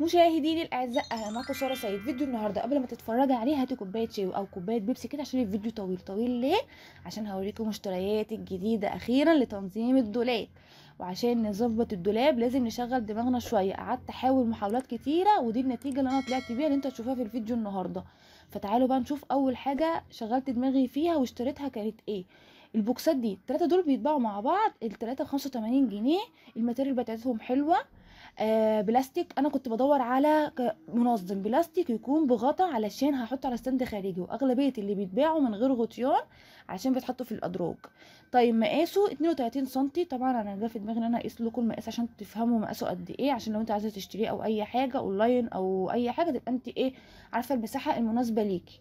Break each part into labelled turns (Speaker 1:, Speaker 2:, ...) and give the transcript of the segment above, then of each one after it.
Speaker 1: مشاهديني الاعزاء اهلا معاكم ساره سيد فيديو النهارده قبل ما تتفرجي عليه هاتي كوبايه شاي او كوبايه بيبسي كده عشان الفيديو طويل طويل ليه عشان هوريكم مشترياتي الجديده اخيرا لتنظيم الدولاب وعشان نظبط الدولاب لازم نشغل دماغنا شويه قعدت احاول محاولات كتيره ودي النتيجه اللي انا طلعت بيها اللي انتوا هتشوفوها في الفيديو النهارده فتعالوا بقى نشوف اول حاجه شغلت دماغي فيها واشتريتها كانت ايه البوكسات دي التلاتة دول بيتباعوا مع بعض التلاتة بخمسة وتمانين جنيه الماتيريال بتاعتهم حلوة آه بلاستيك انا كنت بدور على منظم بلاستيك يكون بغطا علشان هحطه على ستاند خارجي واغلبيه اللي بيتباعوا من غير غطيان عشان بيتحطوا في الادراج طيب مقاسه 32 سم طبعا انا جا في دماغي ان انا اقيس لكم المقاس عشان تفهموا مقاسه قد ايه عشان لو انت عايزه تشتريه او اي حاجه اونلاين او اي حاجه تبقى انت ايه عارفه المساحه المناسبه ليكي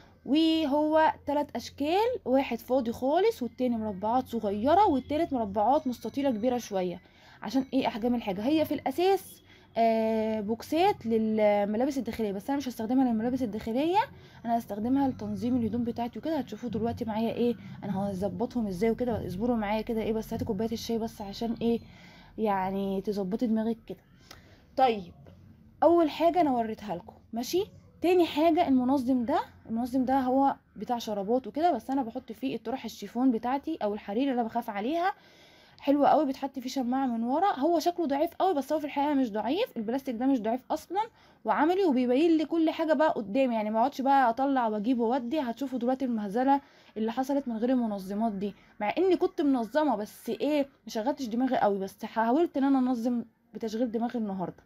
Speaker 1: وهو ثلاث اشكال واحد فاضي خالص والتاني مربعات صغيره والتالت مربعات مستطيله كبيره شويه عشان ايه احجام الحاجه هي في الاساس آه بوكسات للملابس الداخليه بس انا مش هستخدمها للملابس الداخليه انا هستخدمها لتنظيم الهدوم بتاعتي وكده هتشوفوا دلوقتي معايا ايه انا هظبطهم ازاي وكده اصبروا معايا كده ايه بس هاتي كوبايه الشاي بس عشان ايه يعني تظبطي دماغك كده طيب اول حاجه انا وريتها لكم ماشي تاني حاجه المنظم ده المنظم ده هو بتاع شرابات وكده بس انا بحط فيه الطرح الشيفون بتاعتي او الحرير اللي انا بخاف عليها حلو قوي بيتحط فيه شماعه من ورا هو شكله ضعيف قوي بس هو في الحقيقه مش ضعيف البلاستيك ده مش ضعيف اصلا وعملي وبيبين لي كل حاجه بقى قدامي يعني ما اقعدش بقى اطلع واجيب واودي هتشوفوا دلوقتي المهزله اللي حصلت من غير المنظمات دي مع اني كنت منظمه بس ايه مشغلتش دماغي قوي بس حاولت ان انا انظم بتشغيل دماغي النهارده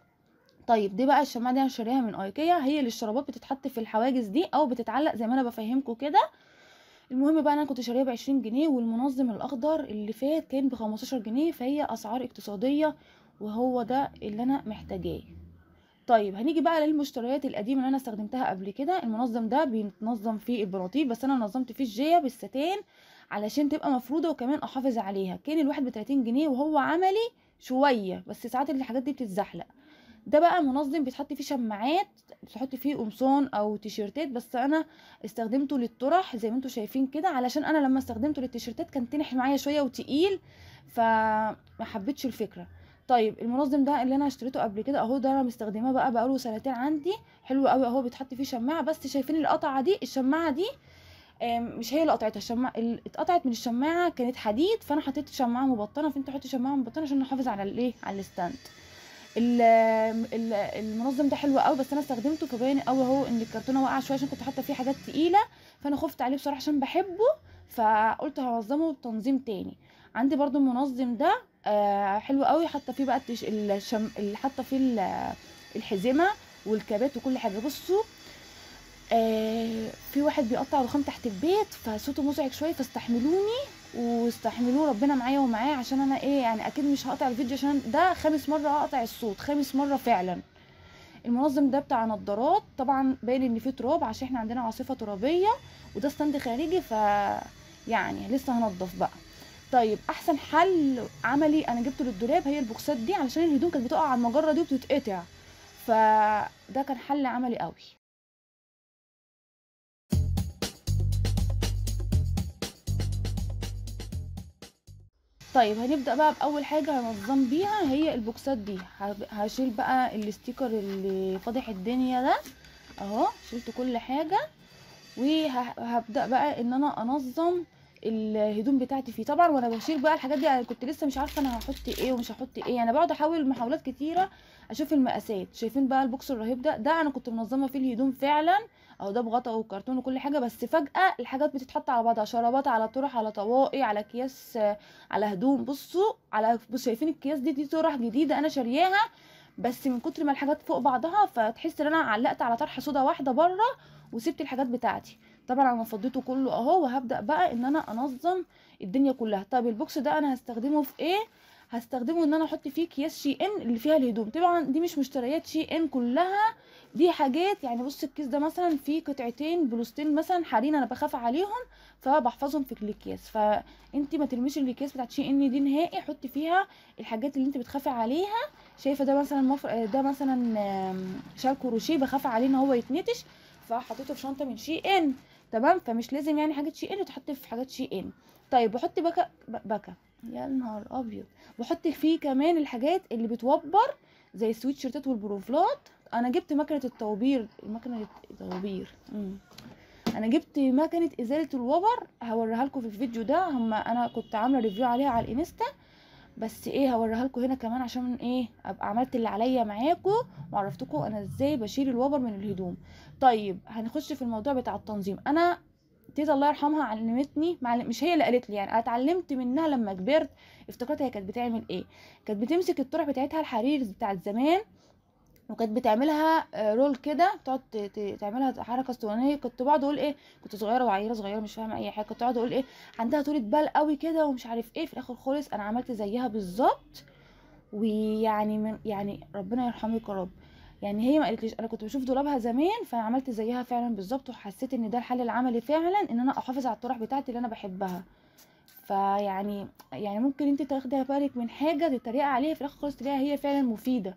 Speaker 1: طيب دي بقى الشماعه دي انا شاريها من ايكيا هي اللي الشرابات بتتحط في الحواجز دي او بتتعلق زي ما انا بفهمكم كده المهم بقى انا كنت شاريه بعشرين جنيه والمنظم الاخضر اللي فات كان بخمستاشر جنيه فهي اسعار اقتصاديه وهو ده اللي انا محتاجاه طيب هنيجي بقى للمشتريات القديمه اللي انا استخدمتها قبل كده المنظم ده بيتنظم فيه البناطيل بس انا نظمت فيه الجيه بالستان علشان تبقى مفروده وكمان احافظ عليها كان الواحد بتلاتين جنيه وهو عملي شويه بس ساعات الحاجات دي بتتزحلق ده بقى منظم بيتحط فيه شماعات بتحط فيه قمصان او تيشيرتات بس انا استخدمته للطرح زي ما انتم شايفين كده علشان انا لما استخدمته للتيشيرتات كان تنح معايا شويه وتقيل فما حبيتش الفكره طيب المنظم ده اللي انا اشتريته قبل كده اهو ده انا مستخدماه بقى بقاله سنتين عندي حلو قوي اهو بيتحط فيه شماعه بس شايفين القطعه دي الشماعه دي مش هي اللي قطعتها الشماعه اتقطعت من الشماعه كانت حديد فانا حطيت شماعه مبطنه فانت حطي شماعه مبطنه عشان نحافظ على الايه على الستاند المنظم ده حلو قوي بس انا استخدمته فباين قوي اهو ان الكرتونه واقعه شويه عشان كنت حاطه فيه حاجات تقيله فانا خفت عليه بصراحه عشان بحبه فقلت هنظمه بتنظيم تاني عندي برضو المنظم ده آه حلو قوي حاطه فيه بقى التش... الشم... اللي حاطه فيه الحزمه والكابات وكل حاجه بصوا آه في واحد بيقطع رخام تحت البيت فصوته مزعج شويه فاستحملوني واستحملوه ربنا معايا ومعاه عشان انا ايه يعني اكيد مش هقطع الفيديو عشان ده خامس مره هقطع الصوت خامس مره فعلا المنظم ده بتاع نضارات طبعا باين ان فيه تراب عشان احنا عندنا عاصفه ترابيه وده ستاند خارجي ف يعني لسه هنضف بقى طيب احسن حل عملي انا جبته للدولاب هي البوكسات دي علشان الهدوم كانت بتقع على المجره دي وبتتقطع فده كان حل عملي قوي طيب هنبدا بقى باول حاجه هنظم بيها هي البوكسات دي هشيل بقى الاستيكر اللي فاضح الدنيا ده اهو شلت كل حاجه وهبدا بقى ان انا انظم الهدوم بتاعتي فيه طبعا وانا بشيل بقى الحاجات دي انا كنت لسه مش عارفه انا هحط ايه ومش هحط ايه انا يعني بقعد احاول محاولات كتيره اشوف المقاسات شايفين بقى البوكس الرهيب ده ده انا كنت منظمه فيه الهدوم فعلا او ده بغطا وكرتون وكل حاجه بس فجاه الحاجات بتتحط على بعضها شرابات على طرح على طواقي على اكياس على هدوم بصوا على بصوا شايفين الكياس دي دي طرح جديده انا شارياها بس من كتر ما الحاجات فوق بعضها فتحس ان انا علقت على طرحه سودا واحده بره وسبت الحاجات بتاعتي طبعا انا فضيته كله اهو وهبدا بقى ان انا انظم الدنيا كلها طب البوكس ده انا هستخدمه في ايه هستخدمه ان انا احط فيه اكياس شي ان اللي فيها الهدوم طبعا دي مش مشتريات شي ان كلها دي حاجات يعني بص الكيس ده مثلا فيه قطعتين بلوستين مثلا حرير انا بخاف عليهم فبحفظهم في الاكياس فانت ما ترميش الاكياس بتاعت شي ان دي نهائي حطي فيها الحاجات اللي انت بتخافي عليها شايفه ده مثلا مفر... ده مثلا شال كروشيه بخاف عليه ان هو يتنتش فحطيته في شنطه من شي ان تمام فمش لازم يعني حاجات شي ان تحط في حاجات شي ان طيب بحط بكا بكا يا نهار ابيض بحط فيه كمان الحاجات اللي بتوبر زي السويت شيرتات والبروفلات انا جبت مكنه الطوابير مكنه الطوابير مم. انا جبت مكنه ازاله الوبر هوريها لكم في الفيديو ده هم انا كنت عامله ريفيو عليها على الانستا بس ايه هوريها لكم هنا كمان عشان ايه ابقى عملت اللي عليا معاكم وعرفتكم انا ازاي بشيل الوبر من الهدوم طيب هنخش في الموضوع بتاع التنظيم انا تيتا الله يرحمها علمتني معلم مش هي اللي قالت لي يعني انا اتعلمت منها لما كبرت افتكرت هي كانت بتعمل ايه كانت بتمسك الطرح بتاعتها الحرير بتاعت زمان وكانت بتعملها آه، رول كده بتقعد ت- ت- تعملها حركه اسطوانيه كنت بقعد اقول ايه كنت صغيره وعيله صغيره مش فاهمه اي حاجه كنت بقعد اقول ايه عندها طولة بال قوي كده ومش عارف ايه في الاخر خالص انا عملت زيها بالظبط ويعني من يعني ربنا يرحمك يا رب يعني هي ما قالتليش انا كنت بشوف دولابها زمان فانا عملت زيها فعلا بالظبط وحسيت ان ده الحل العملي فعلا ان انا احافظ على الطرح بتاعتي اللي انا بحبها فيعني يعني ممكن انت تاخدي بالك من حاجه تتريقي عليها في الاخر خالص تلاقيها هي فعلا مفيده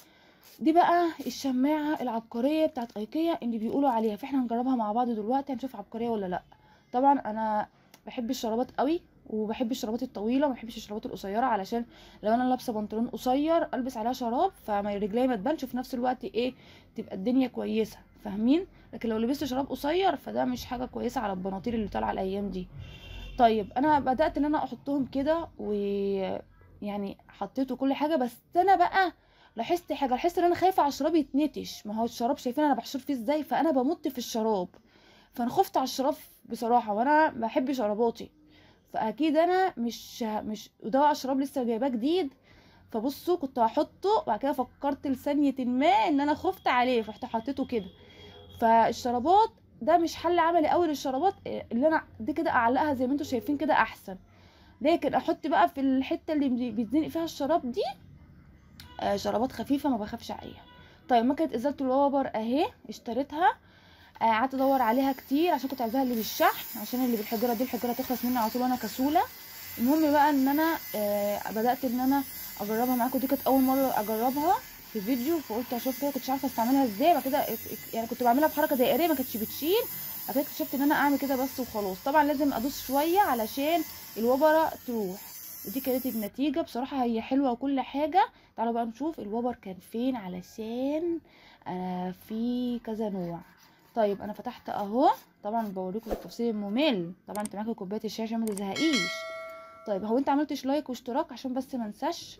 Speaker 1: دي بقى الشماعه العبقريه بتاعت ايكيا اللي بيقولوا عليها فاحنا هنجربها مع بعض دلوقتي هنشوف عبقريه ولا لا طبعا انا بحب الشرابات قوي وبحب الشرابات الطويله وما بحبش الشرابات القصيره علشان لو انا لابسه بنطلون قصير البس عليها شراب فما رجلي ما تبانش وفي نفس الوقت ايه تبقى الدنيا كويسه فاهمين لكن لو لبست شراب قصير فده مش حاجه كويسه على البناطيل اللي طالعه الايام دي طيب انا بدات ان انا احطهم كده ويعني حطيته كل حاجه بس انا بقى لاحظت حاجه لاحظت ان انا خايفه على الشراب يتنتش ما هو الشراب شايفين انا بحشر فيه ازاي فانا بمط في الشراب فانا خفت على الشراب بصراحه وانا بحب شراباتي فاكيد انا مش مش وده بقى شراب لسه جايباه جديد فبصوا كنت هحطه وبعد كده فكرت لثانيه ما ان انا خفت عليه فرحت حطيته كده فالشرابات ده مش حل عملي قوي للشرابات إيه، اللي انا دي كده اعلقها زي ما انتم شايفين كده احسن لكن احط بقى في الحته اللي بي- بيتزنق فيها الشراب دي آه، شرابات خفيفه ما بخافش عليها طيب مكنه ازاله الوبر اهي اشتريتها آه، قعدت ادور عليها كتير عشان كنت عايزاها اللي بالشحن عشان اللي بالحجره دي الحجره تخلص مني على طول وانا كسوله المهم بقى ان انا آه، بدات ان انا اجربها معاكم دي كانت اول مره اجربها في فيديو فقلت اشوف كده كنتش عارفه استعملها ازاي بعد كده اك- يعني كنت بعملها بحركه دائريه ما كانتش بتشيل بعد كده اكتشفت ان انا اعمل كده بس وخلاص طبعا لازم ادوس شويه علشان الوبره تروح ودي كانت النتيجه بصراحه هي حلوه وكل حاجه تعالوا بقى نشوف الوبر كان فين علشان آه في كذا نوع طيب انا فتحت اهو طبعا بوريكم بالتفصيل الممل طبعا انت معاكي كوبايه الشاي عشان ما تزهقيش طيب هو انت عملتش لايك واشتراك عشان بس ما انساش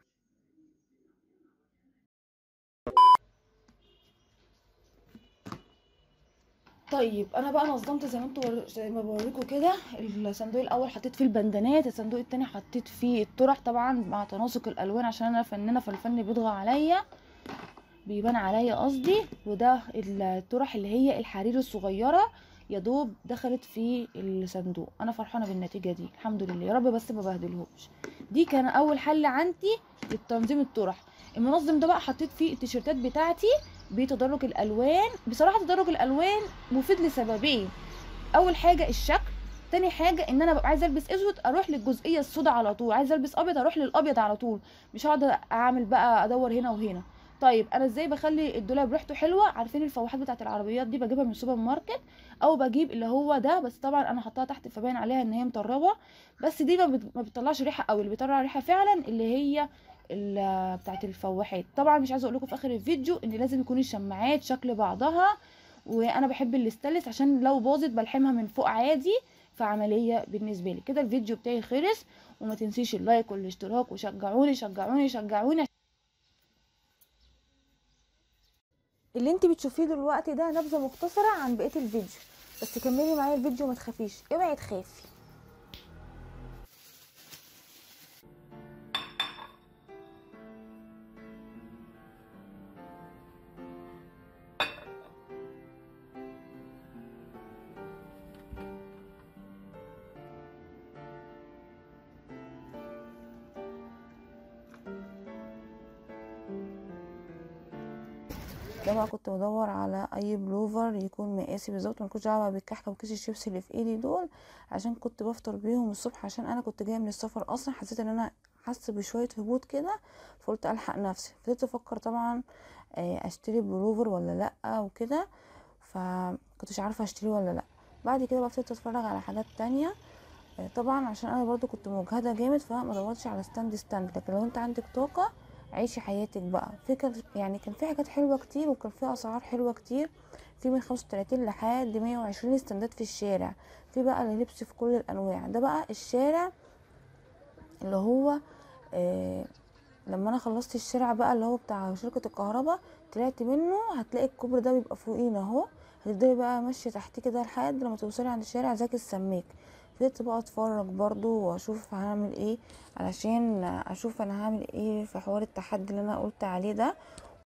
Speaker 1: طيب انا بقى نظمت زي ما انتوا ور- زي ما بوريكم كده الصندوق الاول حطيت فيه البندانات الصندوق التاني حطيت فيه الطرح طبعا مع تناسق الالوان عشان انا فنانه فالفن بيطغى عليا بيبان عليا قصدي وده الطرح اللي هي الحرير الصغيره يا دوب دخلت في الصندوق انا فرحانه بالنتيجه دي الحمد لله يا رب بس ما بهدلهمش دي كان اول حل عندي للتنظيم الطرح المنظم ده بقى حطيت فيه التيشيرتات بتاعتي بتدرج الالوان بصراحه تدرج الالوان مفيد لسببين اول حاجه الشكل تاني حاجه ان انا ببقى عايزه البس اسود اروح للجزئيه السوداء على طول عايزه البس ابيض اروح للابيض على طول مش هقعد اعمل بقى ادور هنا وهنا طيب انا ازاي بخلي الدولاب ريحته حلوه عارفين الفواحات بتاعت العربيات دي بجيبها من السوبر ماركت او بجيب اللي هو ده بس طبعا انا حطاها تحت فباين عليها ان هي مطربه بس دي ما, بت... ما بتطلعش ريحه قوي اللي بيطلع ريحه فعلا اللي هي ال- بتاعت الفواحات طبعا مش عايزه اقول لكم في اخر الفيديو ان لازم يكون الشماعات شكل بعضها وانا بحب الاستانلس عشان لو باظت بلحمها من فوق عادي فعمليه بالنسبه لي كده الفيديو بتاعي خلص وما تنسيش اللايك والاشتراك وشجعوني شجعوني شجعوني اللي انت بتشوفيه دلوقتي ده نبذه مختصره عن بقيه الفيديو بس كملي معايا الفيديو ما تخافيش اوعي تخافي ده بقى كنت بدور على اي بلوفر يكون مقاسي بالظبط ملكوش دعوه بالكحكه وكيس الشيبس اللي في ايدي دول عشان كنت بفطر بيهم الصبح عشان انا كنت جايه من السفر اصلا حسيت ان انا حاسه بشويه هبوط كده فقلت الحق نفسي فضلت افكر طبعا آه، اشتري بلوفر ولا لا وكده فكنتش عارفه اشتري ولا لا بعد كده بقى فضلت اتفرج على حاجات تانية آه، طبعا عشان انا برضو كنت مجهده جامد فما دورتش على ستاند ستاند لكن لو انت عندك طاقه عيشي حياتك بقى في كان يعني كان في حاجات حلوه كتير وكان في اسعار حلوه كتير في من خمسة وتلاتين لحد مية وعشرين استندات في الشارع في بقى لبس في كل الانواع ده بقى الشارع اللي هو آه لما انا خلصت الشارع بقى اللي هو بتاع شركة الكهرباء طلعت منه هتلاقي الكوبري ده بيبقى فوقينا اهو هتفضلي بقى ماشية تحتيه كده لحد لما توصلي عند شارع زكي السماك فضلت بقى اتفرج برضو واشوف هعمل ايه علشان اشوف انا هعمل ايه في حوار التحدي اللي انا قلت عليه ده